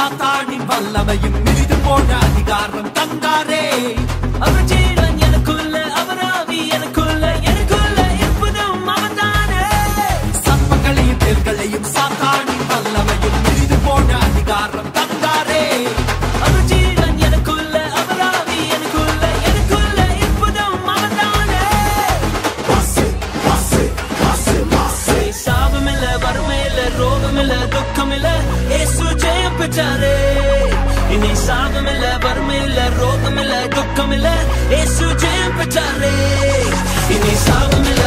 சாத்தாடி வல்லமையும் மிதித்து போன அதிகாரம் தந்தாரே அவர் ஜீவன் எனக்குள்ள அவர் ஆவி எனக்குள்ள எனக்குள்ள இருப்பதும் அவர்தானே சர்ப்பங்களையும் தேல்களையும் சாத்தாடி வல்லமையும் மிதித்து போன அதிகாரம் தந்தாரே அவர் ஜீவன் எனக்குள்ள அவர் ஆவி எனக்குள்ள எனக்குள்ள இருப்பதும் அவர்தானே சாபமில்ல வறுமையில ரோகமில்ல துக்கமில்ல ஏசு ஜெயம் பெற்றாரே இனி சாபமில்ல வறுமையில்ல ரோகமில்ல துக்கமில்ல ஏசு ஜெயம் பெற்றாரே இனி சாபமில்ல